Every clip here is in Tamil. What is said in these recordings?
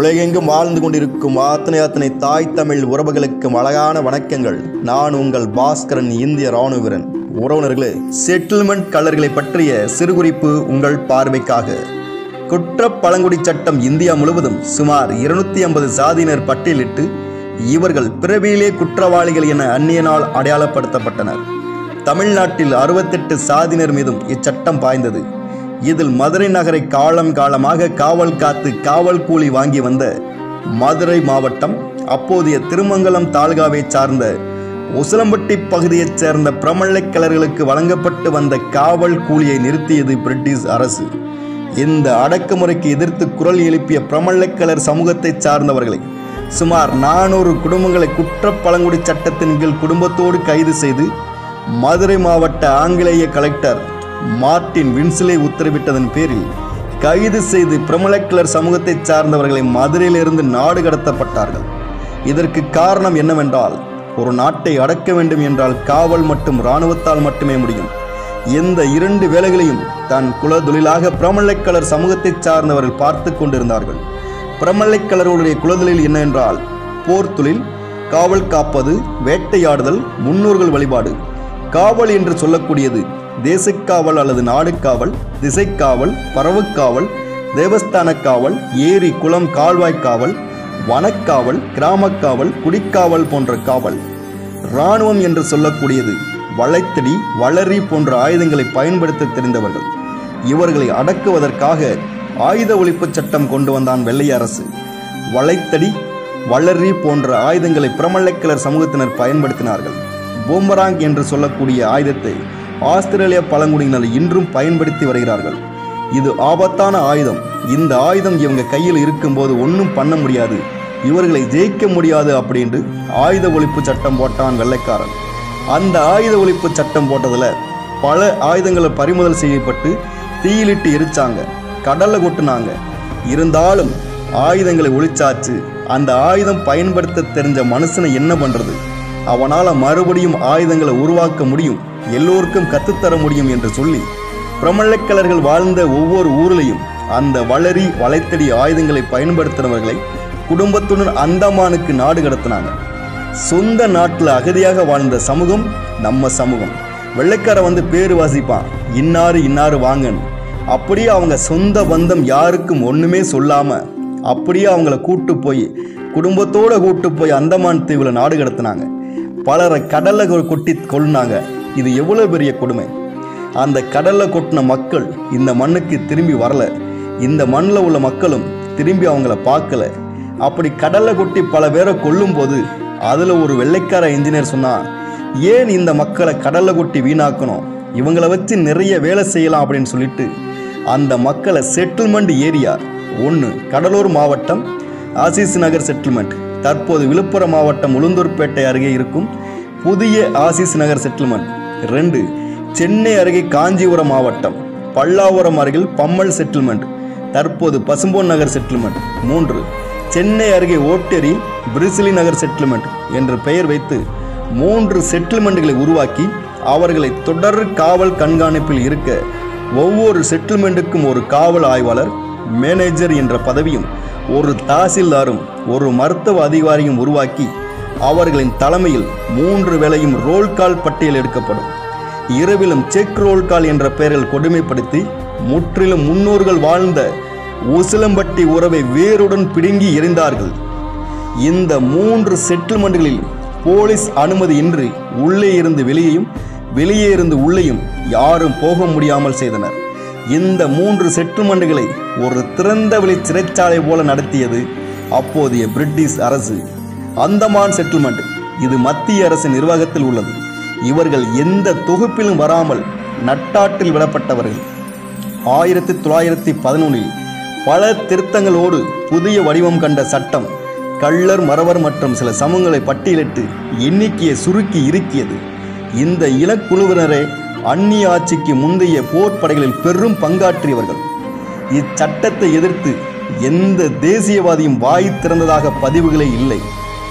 உலகெங்கும் வாழ்ந்து கொண்டிருக்கும் அத்தனை அத்தனை தாய் தமிழ் உறவுகளுக்கும் அழகான வணக்கங்கள் நான் உங்கள் பாஸ்கரன் இந்திய ராணுவ வீரன் உறவினர்களே செட்டில்மெண்ட் கலர்களை பற்றிய சிறுகுறிப்பு உங்கள் பார்வைக்காக குற்ற பழங்குடி சட்டம் இந்தியா முழுவதும் சுமார் இருநூத்தி ஐம்பது சாதியினர் பட்டியலிட்டு இவர்கள் பிறவியிலே குற்றவாளிகள் என அந்நியனால் அடையாளப்படுத்தப்பட்டனர் தமிழ்நாட்டில் அறுபத்தெட்டு சாதியினர் மீதும் இச்சட்டம் பாய்ந்தது இதில் மதுரை நகரை காலம் காலமாக காவல் காத்து காவல் கூலி வாங்கி வந்த மதுரை மாவட்டம் அப்போதைய திருமங்கலம் தாலுகாவை சார்ந்த உசிலம்பட்டி பகுதியைச் சேர்ந்த பிரமல்லைக்கலர்களுக்கு வழங்கப்பட்டு வந்த காவல் கூலியை நிறுத்தியது பிரிட்டிஷ் அரசு இந்த அடக்குமுறைக்கு எதிர்த்து குரல் எழுப்பிய பிரமல்லைக்கலர் சமூகத்தைச் சார்ந்தவர்களை சுமார் நானூறு குடும்பங்களை குற்ற பழங்குடி சட்டத்தின் கீழ் குடும்பத்தோடு கைது செய்து மதுரை மாவட்ட ஆங்கிலேய கலெக்டர் மார்ட்டின் வின்சிலை உத்தரவிட்டதன் பேரில் கைது செய்து பிரமலக்கிளர் சமூகத்தைச் சார்ந்தவர்களை மதுரையிலிருந்து நாடு கடத்தப்பட்டார்கள் இதற்கு காரணம் என்னவென்றால் ஒரு நாட்டை அடக்க வேண்டும் என்றால் காவல் மற்றும் இராணுவத்தால் மட்டுமே முடியும் இந்த இரண்டு வேலைகளையும் தன் குல தொழிலாக பிரமல்லைக்கலர் சமூகத்தைச் சார்ந்தவர்கள் பார்த்து கொண்டிருந்தார்கள் பிரமல்லைக்கலருடைய குலதொழில் என்ன என்றால் போர் தொழில் காவல் காப்பது வேட்டையாடுதல் முன்னோர்கள் வழிபாடு காவல் என்று சொல்லக்கூடியது தேசக்காவல் அல்லது நாடுகாவல் திசைக்காவல் பறவுக்காவல் தேவஸ்தான காவல் ஏரி குளம் கால்வாய் காவல் வனக்காவல் கிராமக்காவல் குடிக்காவல் போன்ற காவல் இராணுவம் என்று சொல்லக்கூடியது வளைத்தடி வளரி போன்ற ஆயுதங்களை பயன்படுத்த தெரிந்தவர்கள் இவர்களை அடக்குவதற்காக ஆயுத ஒழிப்பு சட்டம் கொண்டு வந்தான் வெள்ளை அரசு வளைத்தடி வளரி போன்ற ஆயுதங்களை பிரமல்லைக்கிளர் சமூகத்தினர் பயன்படுத்தினார்கள் பூமராங் என்று சொல்லக்கூடிய ஆயுதத்தை ஆஸ்திரேலிய பழங்குடியினர் இன்றும் பயன்படுத்தி வருகிறார்கள் இது ஆபத்தான ஆயுதம் இந்த ஆயுதம் இவங்க கையில் இருக்கும்போது ஒன்றும் பண்ண முடியாது இவர்களை ஜெயிக்க முடியாது அப்படின்ட்டு ஆயுத ஒழிப்பு சட்டம் போட்டான் வெள்ளைக்காரன் அந்த ஆயுத ஒழிப்பு சட்டம் போட்டதில் பல ஆயுதங்கள் பறிமுதல் செய்யப்பட்டு தீயிலிட்டு எரிச்சாங்க கடல்ல கொட்டுனாங்க இருந்தாலும் ஆயுதங்களை ஒழிச்சாச்சு அந்த ஆயுதம் பயன்படுத்த தெரிஞ்ச மனுஷனை என்ன பண்றது அவனால் மறுபடியும் ஆயுதங்களை உருவாக்க முடியும் எல்லோருக்கும் கத்துத்தர முடியும் என்று சொல்லி பிரமல்லக்கலர்கள் வாழ்ந்த ஒவ்வொரு ஊரிலையும் அந்த வளரி வளைத்தடி ஆயுதங்களை பயன்படுத்தினவர்களை குடும்பத்துடன் அந்தமானுக்கு நாடு கடத்தினாங்க சொந்த நாட்டில் அகதியாக வாழ்ந்த சமூகம் நம்ம சமூகம் வெள்ளைக்கார வந்து பேரு வாசிப்பான் இன்னாரு இன்னாரு வாங்கன்னு அப்படியே அவங்க சொந்த பந்தம் யாருக்கும் ஒன்றுமே சொல்லாமல் அப்படியே அவங்கள கூட்டு போய் குடும்பத்தோட கூட்டு போய் அந்தமான் தீவில் நாடு கடத்தினாங்க பலரை கடல்ல கொட்டி கொள்ளினாங்க இது எவ்வளோ பெரிய கொடுமை அந்த கடல்ல கொட்டின மக்கள் இந்த மண்ணுக்கு திரும்பி வரல இந்த மண்ணில் உள்ள மக்களும் திரும்பி அவங்கள பார்க்கல அப்படி கடல்ல கொட்டி பல பேரை கொல்லும்போது அதில் ஒரு வெள்ளைக்கார இன்ஜினியர் சொன்னா ஏன் இந்த மக்களை கடல்ல கொட்டி வீணாக்கணும் இவங்கள வச்சு நிறைய வேலை செய்யலாம் அப்படின்னு சொல்லிட்டு அந்த மக்களை செட்டில்மெண்ட் ஏரியா ஒன்று கடலூர் மாவட்டம் ஆசிஸ் நகர் செட்டில்மெண்ட் தற்போது விழுப்புரம் மாவட்டம் உளுந்தூர்பேட்டை அருகே இருக்கும் புதிய ஆசிஸ் நகர் செட்டில்மெண்ட் ரெண்டு சென்னை அருகே காஞ்சிபுரம் மாவட்டம் பல்லாவரம் அருகில் பம்மல் செட்டில்மெண்ட் தற்போது பசும்பொன் நகர் செட்டில்மெண்ட் மூன்று சென்னை அருகே ஓட்டேரி பிரிசிலி நகர் செட்டில்மெண்ட் என்ற பெயர் வைத்து மூன்று செட்டில்மெண்ட்களை உருவாக்கி அவர்களை தொடர் காவல் கண்காணிப்பில் இருக்க ஒவ்வொரு செட்டில்மெண்ட்டுக்கும் ஒரு காவல் ஆய்வாளர் மேனேஜர் என்ற பதவியும் ஒரு தாசில்தாரும் ஒரு மருத்துவ அதிகாரியும் உருவாக்கி அவர்களின் தலைமையில் மூன்று வேளையும் ரோல் கால் பட்டியல் எடுக்கப்படும் இரவிலும் செக் ரோல் கால் என்ற பெயரில் கொடுமைப்படுத்தி முற்றிலும் முன்னோர்கள் வாழ்ந்த உசிலம்பட்டி உறவை வேருடன் பிடுங்கி எறிந்தார்கள் இந்த மூன்று செட்டில்மெண்ட்களில் போலீஸ் அனுமதியின்றி உள்ளே இருந்து வெளியேயும் வெளியே இருந்து உள்ளேயும் யாரும் போக முடியாமல் செய்தனர் இந்த மூன்று செட்டில்மெண்ட்களை ஒரு திறந்த வெளி சிறைச்சாலை போல நடத்தியது அப்போதைய பிரிட்டிஷ் அரசு அந்தமான் செட்டில்மெண்ட் இது மத்திய அரசு நிர்வாகத்தில் உள்ளது இவர்கள் எந்த தொகுப்பிலும் வராமல் நட்டாட்டில் விடப்பட்டவர்கள் ஆயிரத்தி தொள்ளாயிரத்தி பதினொன்றில் பல திருத்தங்களோடு புதிய வடிவம் கண்ட சட்டம் கள்ளர் மறவர் மற்றும் சில சமூகங்களை பட்டியலிட்டு எண்ணிக்கையை சுருக்கி இருக்கியது இந்த இனக்குழுவினரே அந்நிய ஆட்சிக்கு முந்தைய போர் படைகளில் பெரும் பங்காற்றியவர்கள் இச்சட்டத்தை எதிர்த்து எந்த தேசியவாதியும் வாய் திறந்ததாக பதிவுகளே இல்லை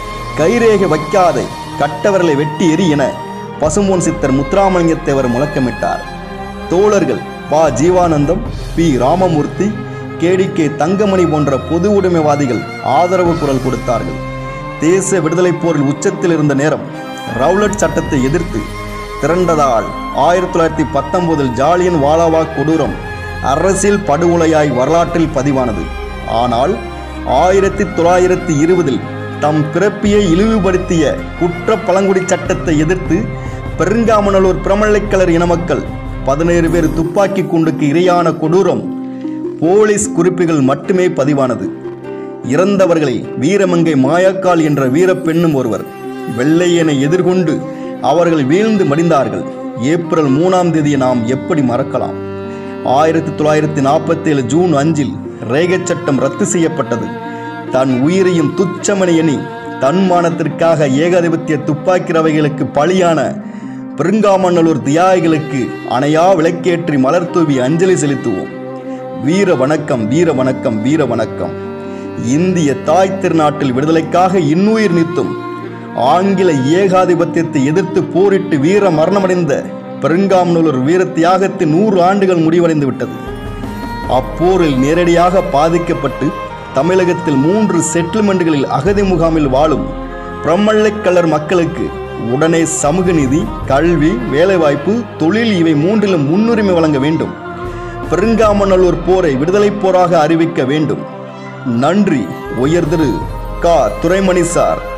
கைரேகை வைக்காத கட்டவர்களை வெட்டி எறி என பசும்பொன் சித்தர் முத்துராமலிங்கத்தேவர் முழக்கமிட்டார் தோழர்கள் ப ஜீவானந்தம் பி ராமமூர்த்தி கேடிகே தங்கமணி போன்ற பொது உடைமைவாதிகள் ஆதரவு குரல் கொடுத்தார்கள் தேச விடுதலைப் போரில் உச்சத்தில் இருந்த நேரம் ரவுலட் சட்டத்தை எதிர்த்து திரண்டதால் ஆயிரத்தி தொள்ளாயிரத்தி பத்தொன்பதில் ஜாலியன் வாலாபாக் கொடூரம் அரசியல் படுகொலையாய் வரலாற்றில் பதிவானது ஆனால் ஆயிரத்தி தொள்ளாயிரத்தி இருபதில் தம் பிறப்பியை இழிவுபடுத்திய குற்ற பழங்குடி சட்டத்தை எதிர்த்து பெருங்காமநல்லூர் பிரமலைக்கலர் இன மக்கள் பதினேழு பேர் துப்பாக்கி குண்டுக்கு இரையான கொடூரம் போலீஸ் குறிப்புகள் மட்டுமே பதிவானது இறந்தவர்களில் வீரமங்கை மாயாக்கால் என்ற வீரப்பெண்ணும் ஒருவர் வெள்ளையனை எதிர்கொண்டு அவர்கள் வீழ்ந்து மடிந்தார்கள் ஏப்ரல் மூணாம் தேதியை நாம் எப்படி மறக்கலாம் ஆயிரத்தி தொள்ளாயிரத்தி நாற்பத்தி ஏழு ஜூன் அஞ்சில் ரேகச் சட்டம் ரத்து செய்யப்பட்டது தன் உயிரையும் துச்சமணி எண்ணி தன்மானத்திற்காக ஏகாதிபத்திய துப்பாக்கி ரவைகளுக்கு பலியான பெருங்காமநல்லூர் தியாகிகளுக்கு அணையா விளக்கேற்றி மலர் தூவி அஞ்சலி செலுத்துவோம் வீர வணக்கம் வீர வணக்கம் வீர வணக்கம் இந்திய தாய் திருநாட்டில் விடுதலைக்காக இன்னுயிர் நீத்தும் ஆங்கில ஏகாதிபத்தியத்தை எதிர்த்து போரிட்டு வீர மரணமடைந்த பெருங்காமநல்லூர் வீர தியாகத்தின் நூறு ஆண்டுகள் முடிவடைந்து விட்டது அப்போரில் நேரடியாக பாதிக்கப்பட்டு தமிழகத்தில் மூன்று செட்டில்மெண்ட்டுகளில் அகதி முகாமில் வாழும் பிரம்மள்ளைக்கல்லர் மக்களுக்கு உடனே சமூக நீதி கல்வி வேலைவாய்ப்பு தொழில் இவை மூன்றிலும் முன்னுரிமை வழங்க வேண்டும் பெருங்காமநல்லூர் போரை விடுதலைப் போராக அறிவிக்க வேண்டும் நன்றி உயர் திரு கா துரைமணி சார்